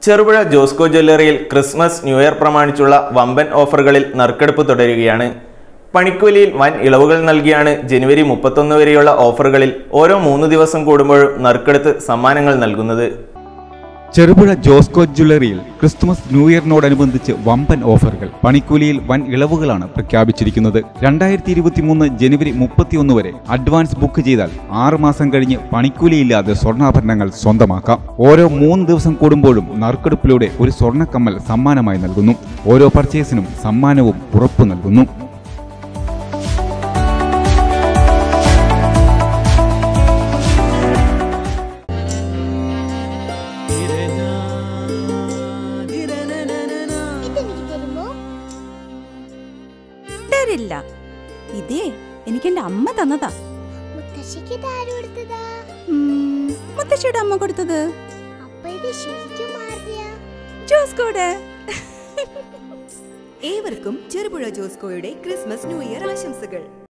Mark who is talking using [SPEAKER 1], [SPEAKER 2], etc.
[SPEAKER 1] ചെറുപുഴ ജോസ്കോ ജ്വല്ലറിയിൽ Christmas new year പ്രമാണിച്ചുള്ള വമ്പൻ ഓഫറുകളിൽ നറുക്കെടുപ്പ് തുടരുകയാണ് പണിക്കൂലിയിൽ വൻ ഇളവുകൾ നൽകിയാണ് ജനുവരി മുപ്പത്തൊന്ന് വരെയുള്ള ഓഫറുകളിൽ ഓരോ മൂന്ന് ദിവസം കൂടുമ്പോഴും നറുക്കെടുത്ത് സമ്മാനങ്ങൾ നൽകുന്നത്
[SPEAKER 2] ചെറുപുഴ ജോസ്കോ ജ്വല്ലറിയിൽ ക്രിസ്തുമസ് ന്യൂ ഇയറിനോടനുബന്ധിച്ച് വമ്പൻ ഓഫറുകൾ പണിക്കൂലിയിൽ വൻ ഇളവുകളാണ് പ്രഖ്യാപിച്ചിരിക്കുന്നത് രണ്ടായിരത്തി ഇരുപത്തിമൂന്ന് ജനുവരി മുപ്പത്തിയൊന്ന് വരെ അഡ്വാൻസ് ബുക്ക് ചെയ്താൽ ആറ് മാസം കഴിഞ്ഞ് പണിക്കൂലിയില്ലാതെ സ്വർണ്ണാഭരണങ്ങൾ സ്വന്തമാക്കാം ഓരോ മൂന്ന് ദിവസം കൂടുമ്പോഴും നറുക്കെടുപ്പിലൂടെ ഒരു സ്വർണ്ണക്കമ്മൽ സമ്മാനമായി നൽകുന്നു ഓരോ പർച്ചേസിനും സമ്മാനവും ഉറപ്പു നൽകുന്നു
[SPEAKER 3] ഇതെനിക്ക് തരുമോ
[SPEAKER 4] തരില്ല ഇതേ എനിക്ക് എന്റെ അമ്മ തന്നതാ
[SPEAKER 3] മുത്തശ്ശിക്ക് ഇത് ആര് കൊടുത്തതാ
[SPEAKER 4] ഉം, മുത്തശ്ശിയുടെ അമ്മ കൊടുത്തത്
[SPEAKER 3] അപ്പൊ ഇത് ശരിക്കും മാറിയ
[SPEAKER 4] ജോസ്കോട്
[SPEAKER 5] ഏവർക്കും ചെറുപുഴ ജോസ്കോയുടെ ക്രിസ്മസ് ന്യൂ ഇയർ ആശംസകൾ